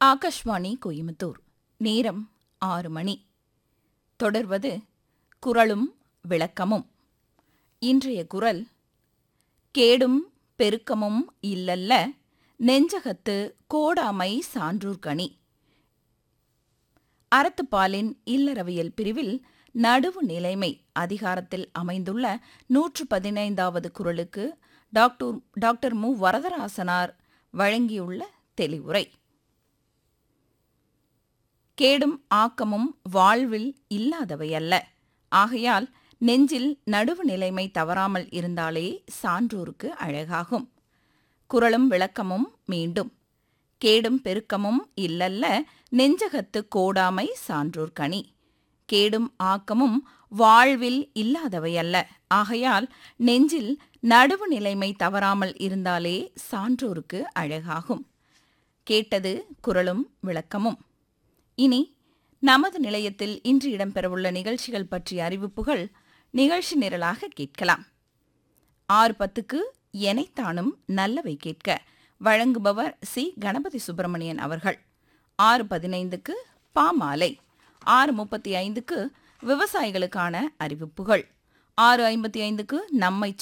ஆகாஷ்வாணி கோயம்புத்தூர் நேரம் ஆறு மணி தொடர்வது குரலும் விளக்கமும் இன்றைய குரல் கேடும் பெருக்கமும் இல்லல்ல நெஞ்சகத்து கோடாமை சான்றூர்கணி அறத்துப்பாலின் இல்லறவியல் பிரிவில் நடுவு நிலைமை அதிகாரத்தில் அமைந்துள்ள நூற்று பதினைந்தாவது குரலுக்கு டாக்டர் டாக்டர் மு வரதராசனார் வழங்கியுள்ள தெளிவுரை கேடும் ஆக்கமும் வாழ்வில் இல்லாதவையல்ல ஆகையால் நெஞ்சில் நடுவு நிலைமை தவறாமல் இருந்தாலே சான்றோருக்கு அழகாகும் குரலும் விளக்கமும் மீண்டும் கேடும் பெருக்கமும் இல்லல்ல நெஞ்சகத்து கோடாமை சான்றோர் கனி கேடும் ஆக்கமும் வாழ்வில் இல்லாதவையல்ல ஆகையால் நெஞ்சில் நடுவு நிலைமை தவறாமல் இருந்தாலே சான்றோருக்கு அழகாகும் கேட்டது குரலும் விளக்கமும் இனி நமது நிலையத்தில் இன்று இடம்பெறவுள்ள நிகழ்ச்சிகள் பற்றிய அறிவிப்புகள் நிகழ்ச்சி நிரலாக கேட்கலாம் ஆறு பத்துக்கு எனைத்தானும் நல்லவை கேட்க வழங்குபவர் சி கணபதி சுப்பிரமணியன் அவர்கள் ஆறு பதினைந்துக்கு பாமாலை ஆறு முப்பத்தி ஐந்துக்கு விவசாயிகளுக்கான அறிவிப்புகள் ஆறு ஐம்பத்தி ஐந்துக்கு நம்மை